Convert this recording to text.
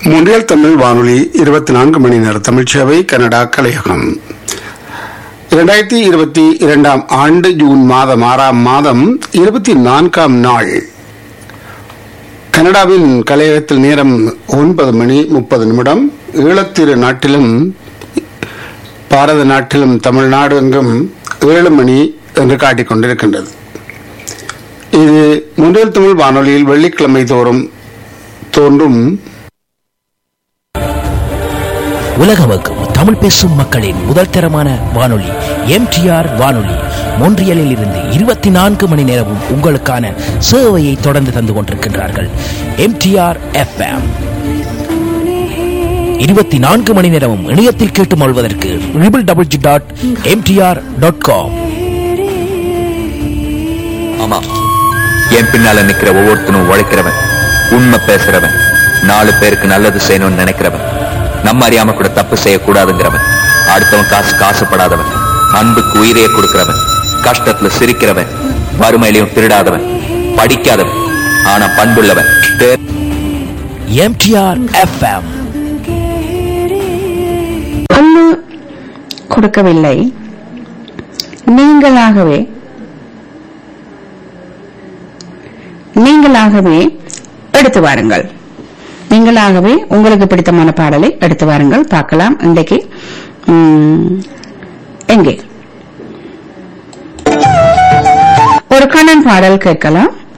முன்றியல் தமிழ் வானொலி இருபத்தி நான்கு மணி நேர தமிழ்ச்சேவை கனடா கலையகம் இரண்டாயிரத்தி இருபத்தி இரண்டாம் ஆண்டு ஜூன் மாதம் ஆறாம் மாதம் இருபத்தி நான்காம் நாள் கனடாவின் கலையகத்தில் நேரம் ஒன்பது மணி முப்பது நிமிடம் ஈழத்திரு நாட்டிலும் பாரத நாட்டிலும் தமிழ்நாடு எங்கும் ஏழு மணி என்று காட்டிக் கொண்டிருக்கின்றது இது முன்றியல் தமிழ் வானொலியில் வெள்ளிக்கிழமை தோறும் தோன்றும் உலகமக்கும் தமிழ் பேசும் மக்களின் முதல் தரமான வானொலி எம்டிஆர் வானொலி மொன்றியலில் இருந்து இருபத்தி நான்கு மணி நேரமும் உங்களுக்கான சேவையை தொடர்ந்து தந்து கொண்டிருக்கின்றார்கள் எம்டிஆர் எஃப்எம் இருபத்தி நான்கு மணி நேரமும் இணையத்தில் கேட்டு மொழ்வதற்கு triple double G dot MTR dot com ஆமா என் பின்னால நிக்கிற ஒவ்வொருத்தனும் உழைக்கிறவன் உண்மை பேசுறவன் நாலு பேருக்கு நல்லது செய்யணும்னு நினைக்கிறவன் நம்ம அறியாம கூட தப்பு செய்யக்கூடாதுங்கிறவன் அடுத்தவன் காசு காசுப்படாதவன் அன்புக்கு உயிரையே கொடுக்கிறவன் கஷ்டத்துல சிரிக்கிறவன் வறுமையிலையும் திருடாதவன் படிக்காதவன் ஆனா பண்புள்ளவன் தே- எம்டிஆர் எஃப்எம் ஒன்று கொடுக்கவில்லை நீங்களாகவே நீங்களாகவே எடுத்து வாருங்கள் நீங்களாகவே உங்களுக்கு பிடித்தமான பாடலை எடுத்து வாருங்கள் பார்க்கலாம் இன்றைக்கு ம், எங்கே ஒரு கண்ணன் பாடல் கேட்கலாம்